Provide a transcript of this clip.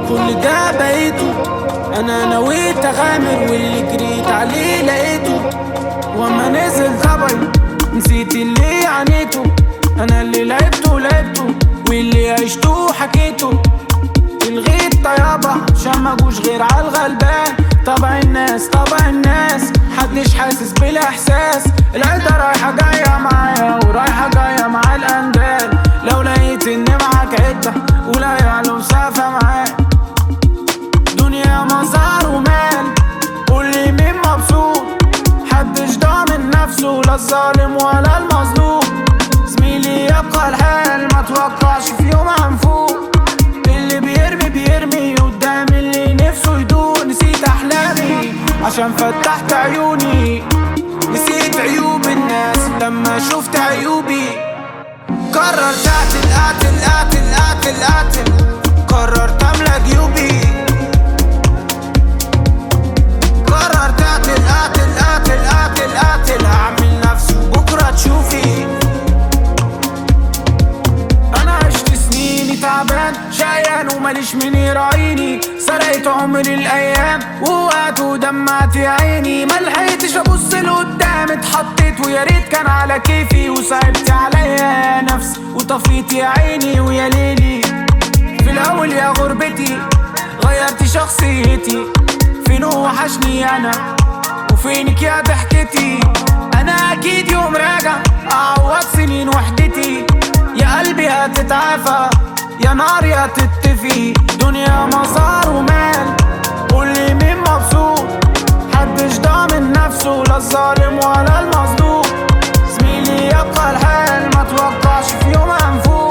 كل ده بقيته انا نويت اغامر واللي جريت عليه لقيته وما نزل طبعي نسيت اللي عانيته انا اللي لعبته لعبته واللي عشته حكيته الغيت طيابة عشان ما جوش غير عالغلبان طبع الناس طبع الناس محدش حاسس بالاحساس العيدة رايحة جاية معايا ورايحة جاية مع الاندال لو لقيت ان معاك عدة ولا يعلو مسافة معاك دنيا مزار ومال قولي مين مبسوط حدش ضامن نفسه لا الظالم ولا المظلوم زميلي يبقى الحال ما توقعش في يوم هنفوق اللي بيرمي بيرمي قدام اللي نفسه يدور نسيت احلامي عشان فتحت عيوني نسيت عيوب الناس لما شفت عيوبي قررت اقتل اقتل اقتل اقتل اقتل قررت املى جيوبي قررت اقتل اقتل اقتل اقتل اقتل هعمل نفسي بكره تشوفي انا عشت سنيني تعبان شقيان وماليش من يراعيني سرقت عمري الايام ووقت ودمعت يا عيني ملحقتش ابص لقدام اتحطيت ويا ريت كان على كيفي وصعبت عليا يا نفسي وطفيت يا عيني ويا ليلي في الاول يا غربتي غيرت شخصيتي فين وحشني انا وفينك يا ضحكتي انا اكيد يوم راجع اعوض سنين وحدتي يا قلبي هتتعافى يا نار يا تتفي دنيا مزار ومال قولي مين مبسوط حدش ضامن نفسه لا الظالم ولا المظلوم زميلي يبقى الحال ما توقعش في يوم هنفوق